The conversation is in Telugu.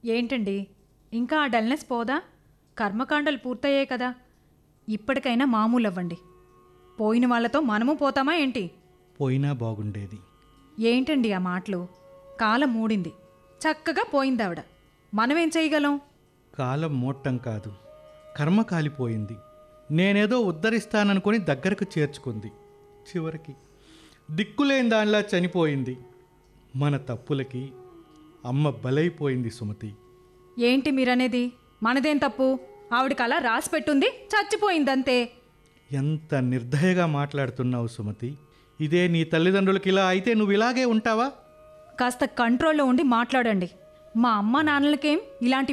ఏంటండి ఇంకా ఆ డల్నెస్ పోదా కర్మకాండలు పూర్తయ్యాయి కదా ఇప్పటికైనా మామూలు అవ్వండి పోయిన వాళ్ళతో మనము పోతామా ఏంటి పోయినా బాగుండేది ఏంటండి ఆ మాటలు కాలం మూడింది చక్కగా పోయిందావిడ మనమేం చేయగలం కాలం మోట్టం కాదు కర్మ కాలిపోయింది నేనేదో ఉద్ధరిస్తాననుకొని దగ్గరకు చేర్చుకుంది చివరికి దిక్కులేని దానిలా చనిపోయింది మన తప్పులకి అమ్మ బలైపోయింది సుమతి ఏంటి మీరనేది మనదేం తప్పు ఆవిడకి అలా రాసి పెట్టుంది చచ్చిపోయిందంతే ఎంత నిర్దయగా మాట్లాడుతున్నావు సుమతి ఇదే నీ తల్లిదండ్రులకి ఇలా అయితే నువ్వు ఇలాగే ఉంటావా కాస్త కంట్రోల్లో ఉండి మాట్లాడండి మా అమ్మ నాన్నలకేం ఇలాంటి